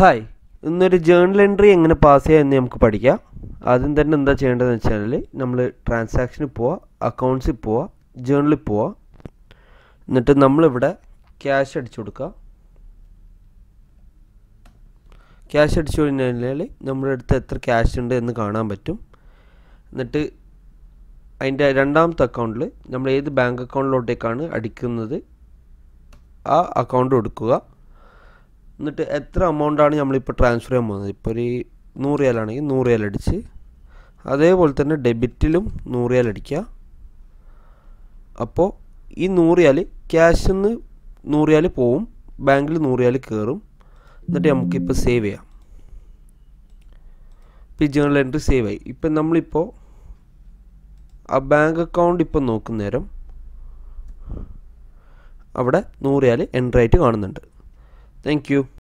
hi ഇന്നൊരു journal entry എങ്ങനെ pass ചെയ്യാം എന്ന് നമുക്ക് പഠിക്കാം ആദ്യം തന്നെ എന്താ ചെയ്യേണ്ടതെന്ന് വെച്ചാൽ നമ്മൾ ട്രാൻസാക്ഷനിൽ പോവുക അക്കൗണ്ട്സിൽ പോവുക ജേണലിൽ പോവുക എന്നിട്ട് നമ്മളിവിടെ ക്യാഷ് അടിച്ചു കൊടുക്കുക ക്യാഷ് അടിച്ചു കഴിഞ്ഞാൽ നമ്മുടെ അടുത്ത് എത്ര ക്യാഷ് ഉണ്ട് എന്ന് കാണാൻ പറ്റും എന്നിട്ട് അതിൻ്റെ രണ്ടാമത്തെ അക്കൗണ്ടിൽ നമ്മൾ ഏത് ബാങ്ക് അക്കൗണ്ടിലോട്ടേക്കാണ് അടിക്കുന്നത് ആ അക്കൗണ്ട് കൊടുക്കുക എന്നിട്ട് എത്ര എമൗണ്ടാണ് നമ്മളിപ്പോൾ ട്രാൻസ്ഫർ ചെയ്യാൻ പോകുന്നത് ഇപ്പോൾ ഒരു നൂറ് റിയാലാണെങ്കിൽ നൂറ് റിയാൽ അടിച്ച് അതേപോലെ തന്നെ ഡെബിറ്റിലും നൂറ് റിയാൽ അടിക്കുക അപ്പോൾ ഈ നൂറ് റിയാൽ ക്യാഷിൽ നിന്ന് നൂറ് റിയാൽ പോവും ബാങ്കിൽ നൂറ് റിയാൽ കയറും എന്നിട്ട് നമുക്കിപ്പോൾ സേവ് ചെയ്യാം ഇപ്പോൾ ഈ ജേണൽ എൻട്രി സേവ് ആയി ഇപ്പം നമ്മളിപ്പോൾ ആ ബാങ്ക് അക്കൗണ്ട് ഇപ്പം നോക്കുന്നേരം അവിടെ നൂറ് റിയാൽ എൻട്രി ആയിട്ട് കാണുന്നുണ്ട് താങ്ക് യു